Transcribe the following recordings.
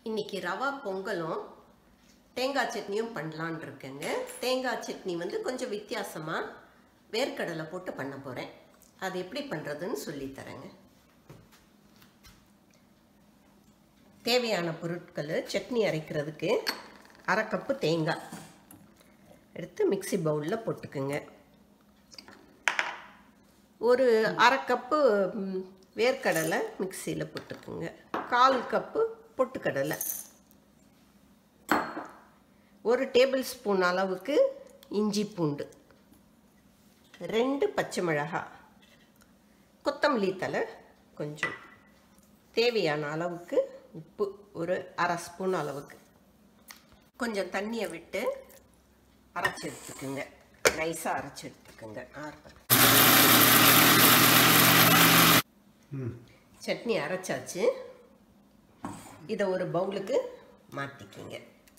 இன்னைக்கு ரவா பொங்கலும் தேங்காய் சட்னியும் பண்ணலான் இருக்கேங்க தேங்காய் சட்னி வந்து கொஞ்சம் வித்தியாசமாக வேர்க்கடலை போட்டு பண்ண போகிறேன் அது எப்படி பண்ணுறதுன்னு சொல்லித்தரேங்க தேவையான பொருட்கள் சட்னி அரைக்கிறதுக்கு அரை கப்பு தேங்காய் எடுத்து மிக்சி பவுலில் போட்டுக்குங்க ஒரு அரை கப்பு ம், வேர்க்கடலை மிக்சியில் போட்டுக்குங்க கால் கப்பு பொட்டுக்கடலை ஒரு டேபிள் ஸ்பூன் அளவுக்கு இஞ்சி பூண்டு ரெண்டு பச்சை மிளகாய் கொத்தமல்லி தலை கொஞ்சம் தேவையான அளவுக்கு உப்பு ஒரு அரை ஸ்பூன் அளவுக்கு கொஞ்சம் தண்ணியை விட்டு அரைச்சி எடுத்துக்குங்க நைஸாக அரைச்சி எடுத்துக்குங்க ஆறு சட்னி அரைச்சாச்சு இதை ஒரு பவுலுக்கு மாற்றிக்கிங்க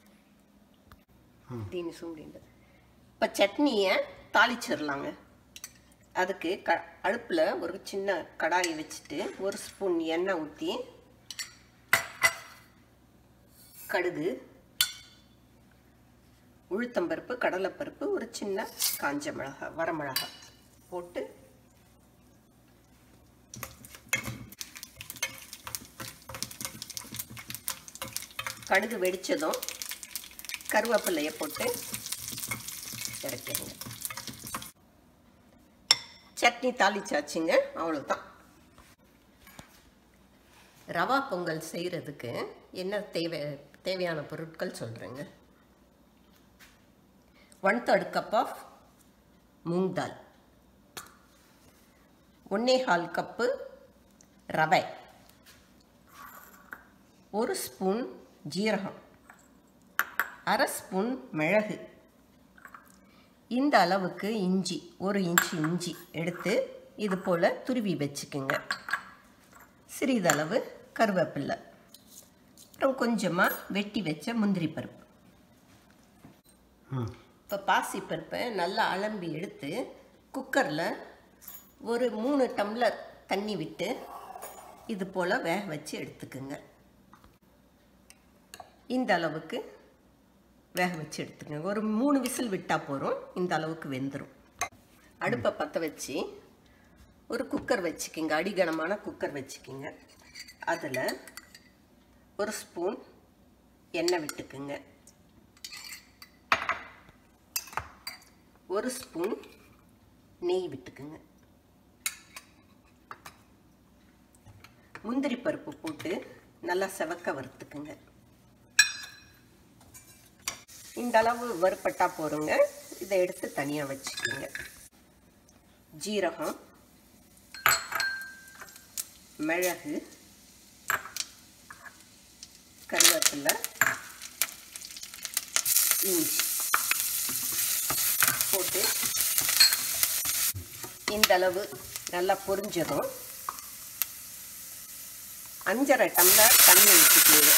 தீனி சூண்டிண்டு இப்போ சட்னியை தாளிச்சிடலாங்க அதுக்கு க அடுப்பில் ஒரு சின்ன கடாயை வச்சுட்டு ஒரு ஸ்பூன் எண்ணெய் ஊற்றி கடுகு உளுத்தம்பருப்பு கடலைப்பருப்பு ஒரு சின்ன காஞ்ச மிளகாய் வரமிளகாய் போட்டு கடுகு வெடித்ததும் கருவேப்பிலையை போட்டு இறக்கிடுங்க சட்னி தாளிச்சாச்சுங்க அவ்வளோதான் ரவா பொங்கல் செய்கிறதுக்கு என்ன தேவை தேவையான பொருட்கள் சொல்கிறேங்க one third cup of moong dal ஒன்னே கால் கப்பு ரவை ஒரு ஸ்பூன் ஜீரகம் அரை ஸ்பூன் மிளகு இந்த அளவுக்கு இஞ்சி ஒரு இன்ச்சு இஞ்சி எடுத்து இது போல் துருவி வச்சுக்குங்க சிறிதளவு கருவேப்பில்லை அப்புறம் கொஞ்சமாக வெட்டி வச்ச முந்திரி பருப்பு இப்போ பாசி பருப்பை நல்லா அலம்பி எடுத்து குக்கரில் ஒரு மூணு டம்ளர் தண்ணி விட்டு இது போல் வேக வச்சு எடுத்துக்குங்க இந்த அளவுக்கு வேக வச்சு எடுத்துக்கோங்க ஒரு மூணு விசில் விட்டால் போகிறோம் இந்த அளவுக்கு வெந்துடும் அடுப்பை பற்ற வச்சு ஒரு குக்கர் வச்சுக்கிங்க அடிகனமான குக்கர் வச்சுக்கிங்க அதில் ஒரு ஸ்பூன் எண்ணெய் விட்டுக்குங்க ஒரு ஸ்பூன் நெய் விட்டுக்குங்க முந்திரி பருப்பு போட்டு நல்லா செவக்க வறுத்துக்குங்க இந்த அளவு வறுப்பட்டா போருங்க இதை எடுத்து தனியாக வச்சுக்கோங்க ஜீரகம் மிளகு கருவேப்பிலை இஞ்சி போட்டு இந்த அளவு நல்லா பொரிஞ்சதும் அஞ்சரை டம்ளர் தண்ணி ஊற்றிக்கோங்க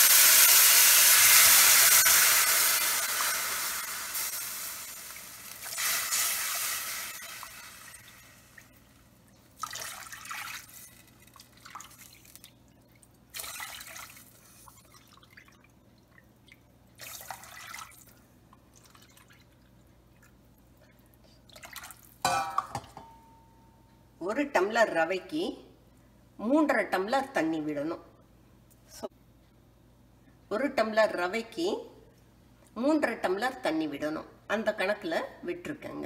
ஒரு டம்ளர் ரவைக்கு மூன்றரை டம்ளர் தண்ணி விடணும் So, ஒரு டம்ளர் ரவைக்கு மூன்றரை டம்ளர் தண்ணி விடணும் அந்த கணக்கில் விட்டுருக்கேங்க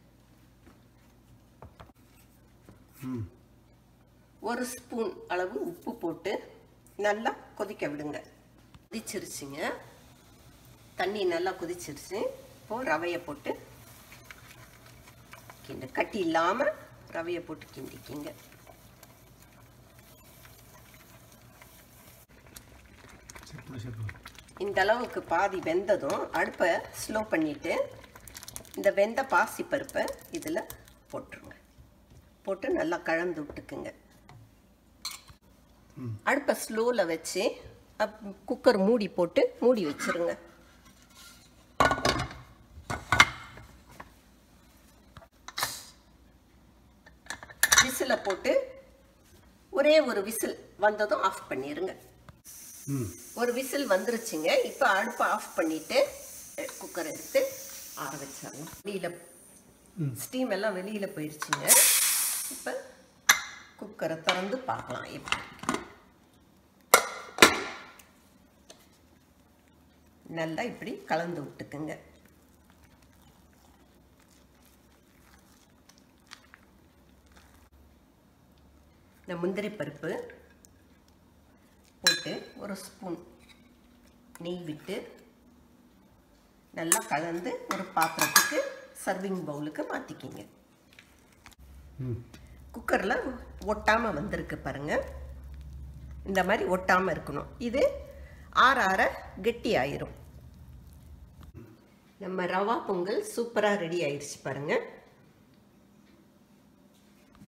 ஒரு ஸ்பூன் அளவு உப்பு போட்டு நல்லா கொதிக்க விடுங்க கொதிச்சிருச்சுங்க தண்ணி நல்லா கொதிச்சிருச்சு இப்போ ரவையை போட்டு கிண்ட கட்டி இல்லாமல் ரவையை போட்டு கிண்டிக்கிங்க இந்த அளவுக்கு பாதி வெந்ததும் அடுப்பை ஸ்லோ பண்ணிட்டு இந்த வெந்த பாசி பருப்பை இதில் போட்டுருங்க போட்டு நல்லா கலந்து விட்டுக்குங்க அடுப்பை ஸ்லோவில் வச்சு அப் குக்கர் மூடி போட்டு மூடி வச்சிருங்க விசிலை போட்டு ஒரே ஒரு விசில் வந்ததும் ஆஃப் பண்ணிடுங்க ம் ஒரு விசில் வந்துருச்சுங்க இப்போ அடுப்பை ஆஃப் பண்ணிட்டு குக்கர் எடுத்து ஆற வச்சிடலாம் வெளியில் ஸ்டீம் எல்லாம் வெளியில் போயிடுச்சுங்க இப்போ குக்கரை திறந்து பார்க்கலாம் எப்படி நல்லா இப்படி கலந்து விட்டுக்குங்க இந்த முந்திரி பருப்பு போட்டு ஒரு ஸ்பூன் நெய் விட்டு நல்லா கலந்து ஒரு பாத்திரத்துக்கு சர்விங் பவுலுக்கு மாற்றிக்கிங்க ம் குக்கரில் ஒட்டாமல் வந்திருக்கு பாருங்க இந்த மாதிரி ஒட்டாமல் இருக்கணும் இது ஆற ஆற கெட்டி ஆயிரும் நம்ம ரவா பொங்கல் சூப்பராக ரெடி ஆயிடுச்சு பாருங்கள்